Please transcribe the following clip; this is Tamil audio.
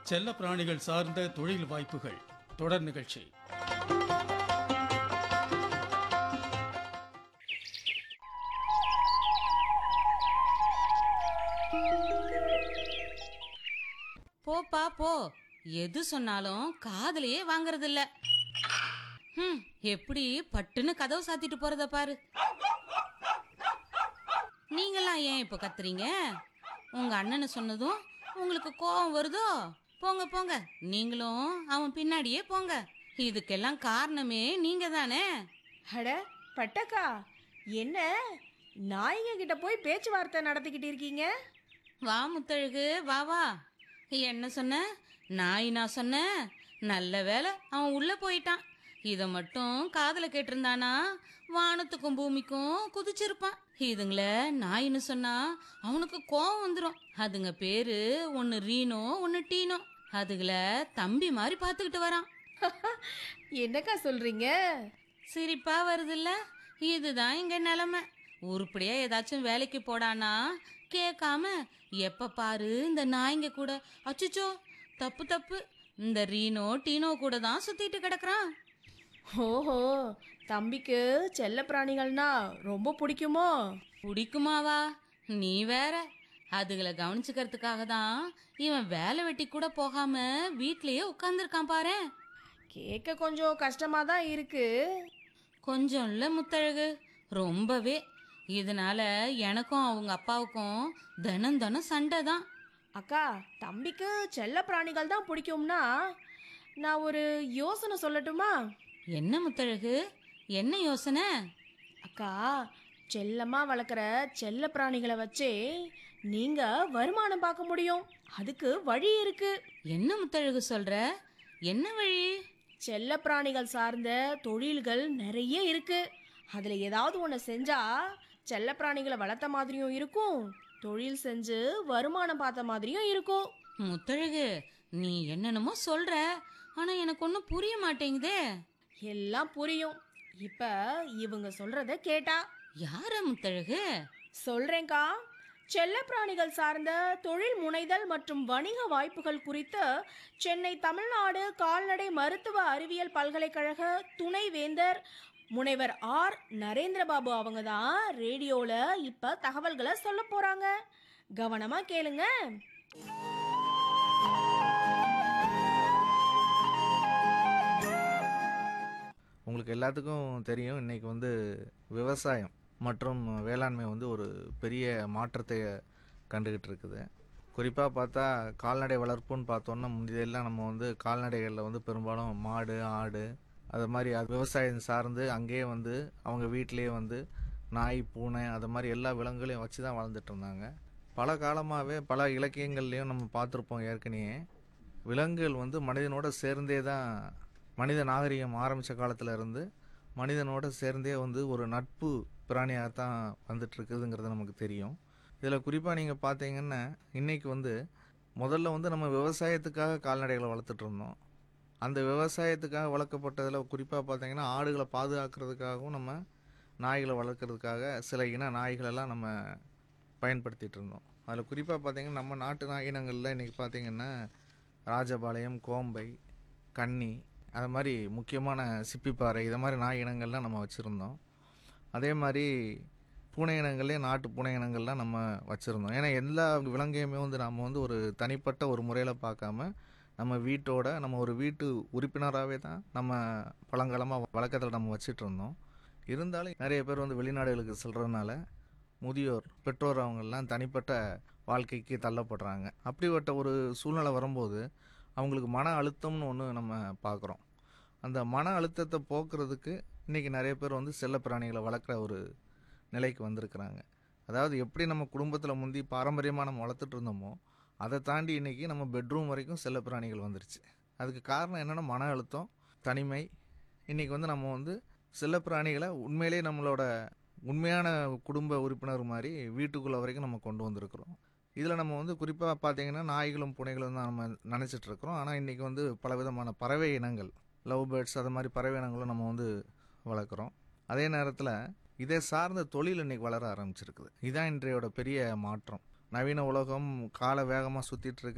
செல்ல பிராணிகள் சார்ந்த தொழில் வாய்ப்புகள் தொடர் நிகழ்ச்சி போப்பா போ எது சொன்னாலும் காதுலயே வாங்குறது இல்ல ஹம், எப்படி பட்டுன்னு கதவு சாத்திட்டு போறத பாரு நீங்களாம் ஏன் இப்ப கத்துறீங்க உங்க அண்ணனு சொன்னதும் உங்களுக்கு கோபம் வருதோ போங்க போங்க நீங்களும் அவன் பின்னாடியே போங்க இதுக்கெல்லாம் காரணமே நீங்க தானே அட பட்டக்கா என்ன நாய்ங்க கிட்ட போய் பேச்சுவார்த்தை நடத்திக்கிட்டு இருக்கீங்க வா முத்தழகு வா வா என்ன சொன்ன நாய் நான் சொன்னேன் நல்ல வேலை அவன் உள்ள போயிட்டான் இதை மட்டும் காதுல கேட்டிருந்தானா வானத்துக்கும் பூமிக்கும் குதிச்சிருப்பான் இதுங்கள நாயின்னு சொன்னா அவனுக்கு கோவம் வந்துடும் அதுங்க பேரு ஒன்னு ரீனோ ஒன்னு டீனோ அதுகள தம்பி மாதிரி பார்த்துக்கிட்டு வரான் என்னக்கா சொல்றீங்க சிரிப்பா வருதுல்ல இதுதான் இங்க நிலைமை உருப்படியா ஏதாச்சும் வேலைக்கு போடானா கேட்காம எப்ப பாரு இந்த நாய்ங்க கூட அச்சுச்சோ தப்பு தப்பு இந்த ரீனோ டீனோ கூட தான் சுத்திட்டு கிடக்குறான் ஓஹோ தம்பிக்கு செல்ல பிராணிகள்னா ரொம்ப பிடிக்குமோ பிடிக்குமாவா நீ வேற அதுகளை கவனிச்சுக்கிறதுக்காக தான் இவன் வேலை வெட்டி கூட போகாம வீட்லயே உட்காந்துருக்கான் பாரு கேட்க கொஞ்சம் கஷ்டமா தான் இருக்கு கொஞ்சம் இல்ல முத்தழகு ரொம்பவே இதனால எனக்கும் அவங்க அப்பாவுக்கும் தினம் தினம் சண்டை தான் அக்கா தம்பிக்கு செல்ல பிராணிகள் தான் பிடிக்கும்னா நான் ஒரு யோசனை சொல்லட்டுமா என்ன முத்தழகு என்ன யோசனை அக்கா செல்லமா வளர்க்குற செல்ல பிராணிகளை வச்சே நீங்க வருமானம் பார்க்க முடியும் அதுக்கு வழி இருக்கு என்ன முத்தழகு சொல்ற என்ன வழி செல்ல பிராணிகள் சார்ந்த தொழில்கள் நிறைய இருக்கு அதுல ஏதாவது ஒன்று செஞ்சா செல்ல பிராணிகளை வளர்த்த மாதிரியும் இருக்கும் தொழில் செஞ்சு வருமானம் பார்த்த மாதிரியும் இருக்கும் முத்தழகு நீ என்னென்னமோ சொல்ற ஆனா எனக்கு ஒன்றும் புரிய மாட்டேங்குதே எல்லாம் புரியும் இப்ப இவங்க சொல்றத கேட்டா யார முத்தழகு சொல்றேன்க்கா செல்லப்பிராணிகள் சார்ந்த தொழில் முனைதல் மற்றும் வணிக வாய்ப்புகள் குறித்து சென்னை தமிழ்நாடு கால்நடை மருத்துவ அறிவியல் பல்கலைக்கழக துணைவேந்தர் முனைவர் ஆர் நரேந்திரபாபு அவங்க தான் ரேடியோல இப்ப தகவல்களை சொல்ல போறாங்க கவனமா கேளுங்க உங்களுக்கு எல்லாத்துக்கும் தெரியும் இன்னைக்கு வந்து விவசாயம் மற்றும் வேளாண்மை வந்து ஒரு பெரிய மாற்றத்தை கண்டுகிட்டு இருக்குது குறிப்பாக பார்த்தா கால்நடை வளர்ப்புன்னு பார்த்தோன்னா முந்தையெல்லாம் நம்ம வந்து கால்நடைகளில் வந்து பெரும்பாலும் மாடு ஆடு அது மாதிரி அது விவசாயம் சார்ந்து அங்கேயே வந்து அவங்க வீட்டிலேயே வந்து நாய் பூனை அது மாதிரி எல்லா விலங்குகளையும் வச்சு தான் வளர்ந்துட்டு இருந்தாங்க பல காலமாகவே பல இலக்கியங்கள்லையும் நம்ம பார்த்துருப்போம் ஏற்கனவே விலங்குகள் வந்து மனிதனோட சேர்ந்தே தான் மனித நாகரிகம் ஆரம்பித்த காலத்துல இருந்து மனிதனோட சேர்ந்தே வந்து ஒரு நட்பு பிராணியாக தான் வந்துட்டு இருக்குதுங்கிறது நமக்கு தெரியும் இதில் குறிப்பாக நீங்கள் பார்த்தீங்கன்னா இன்னைக்கு வந்து முதல்ல வந்து நம்ம விவசாயத்துக்காக கால்நடைகளை வளர்த்துட்டு இருந்தோம் அந்த விவசாயத்துக்காக வளர்க்கப்பட்டதில் குறிப்பாக பார்த்தீங்கன்னா ஆடுகளை பாதுகாக்கிறதுக்காகவும் நம்ம நாய்களை வளர்க்குறதுக்காக சில இன நாய்களெல்லாம் நம்ம பயன்படுத்திட்டு இருந்தோம் அதில் குறிப்பாக பார்த்தீங்கன்னா நம்ம நாட்டு நாய் இனங்களில் இன்றைக்கி பார்த்தீங்கன்னா ராஜபாளையம் கோம்பை கன்னி அது மாதிரி முக்கியமான சிப்பிப்பாறை இது மாதிரி நாய் இனங்கள்லாம் நம்ம வச்சுருந்தோம் அதே மாதிரி பூனை இனங்கள்லேயே நாட்டு பூனை இனங்கள்லாம் நம்ம வச்சுருந்தோம் ஏன்னா எல்லா விலங்கையுமே வந்து நம்ம வந்து ஒரு தனிப்பட்ட ஒரு முறையில் பார்க்காம நம்ம வீட்டோட நம்ம ஒரு வீட்டு உறுப்பினராகவே தான் நம்ம பழங்காலமாக வழக்கத்தில் நம்ம வச்சுட்டு இருந்தோம் இருந்தாலும் நிறைய பேர் வந்து வெளிநாடுகளுக்கு செல்றதுனால முதியோர் பெற்றோர் அவங்கெல்லாம் தனிப்பட்ட வாழ்க்கைக்கு தள்ளப்படுறாங்க அப்படிப்பட்ட ஒரு சூழ்நிலை வரும்போது அவங்களுக்கு மன அழுத்தம்னு ஒன்று நம்ம பார்க்குறோம் அந்த மன அழுத்தத்தை போக்குறதுக்கு இன்றைக்கி நிறைய பேர் வந்து செல்ல பிராணிகளை வளர்க்குற ஒரு நிலைக்கு வந்திருக்கிறாங்க அதாவது எப்படி நம்ம குடும்பத்தில் முந்தி பாரம்பரியமாக நம்ம வளர்த்துட்டு இருந்தோமோ அதை தாண்டி இன்றைக்கி நம்ம பெட்ரூம் வரைக்கும் செல்ல பிராணிகள் வந்துருச்சு அதுக்கு காரணம் என்னென்னா மன அழுத்தம் தனிமை இன்றைக்கி வந்து நம்ம வந்து செல்ல பிராணிகளை உண்மையிலேயே நம்மளோட உண்மையான குடும்ப உறுப்பினர் மாதிரி வீட்டுக்குள்ளே வரைக்கும் நம்ம கொண்டு வந்திருக்கிறோம் இதில் நம்ம வந்து குறிப்பாக பார்த்தீங்கன்னா நாய்களும் பூனைகளும் தான் நம்ம நினச்சிட்டு இருக்கிறோம் ஆனால் இன்றைக்கி வந்து பல விதமான பறவை இனங்கள் லவ் பேர்ட்ஸ் அது மாதிரி பறவை இனங்களும் நம்ம வந்து வளர்க்குறோம் அதே நேரத்தில் இதை சார்ந்த தொழில் இன்னைக்கு வளர ஆரம்பிச்சிருக்குது இதான் இன்றையோட பெரிய மாற்றம் நவீன உலகம் கால வேகமாக சுற்றிட்டு இருக்கு